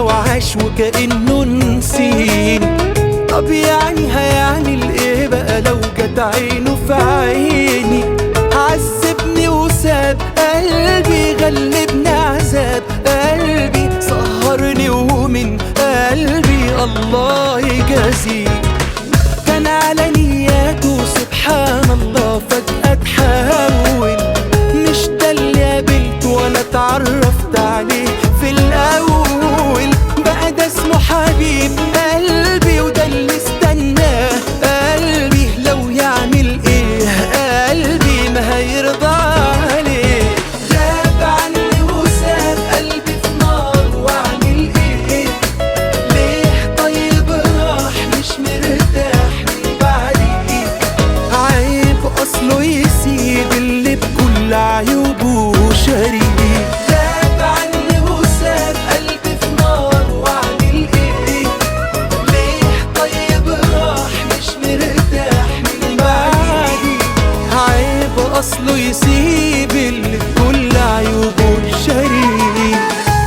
وعاش وكأنه نسين طب يعني هيعمل ايه بقى لو جت عينه في عيني عذبني وساب قلبي غلبني عذاب قلبي سهرني ومن قلبي الله يجازيه كان على نياته سبحان الله فجأة اتحول مش ده اللي قابلته وانا اتعرفت عليه في الاول بقى ده اسمه حبيب قلبي وده اللي استناه قلبي لو يعمل ايه قلبي ما هيرضى عليه غاب عني وساب قلبي في نار واعمل ايه ليه طيب راح مش مرتاح من بعدي عيب اصله يسيب اللي بكل عيوبه شريك غاب عني وساب قلبي في نار واعمل ايه ليه طيب راح مش مرتاح من بعدي عيب اصله يسيب اللي بكل عيوبه شريك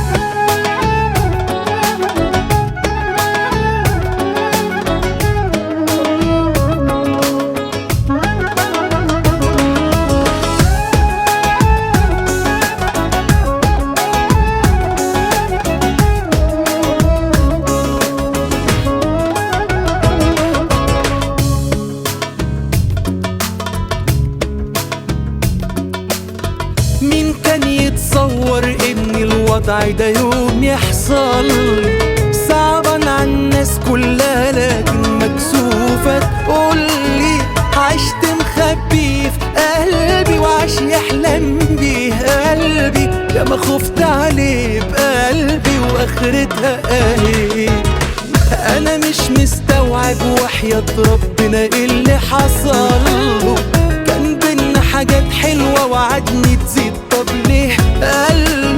مين كان يتصور ان الوضع ده يوم يحصل صعبا على الناس كلها لكن مكسوفة تقولي عشت مخبي في قلبي وعاش يحلم بيه قلبي يا ما خفت عليه بقلبي واخرتها ايه انا مش مستوعب وحياة ربنا إيه اللي حصل كان بينا حاجات حلوة وعدني تزيد طب ليه قلبي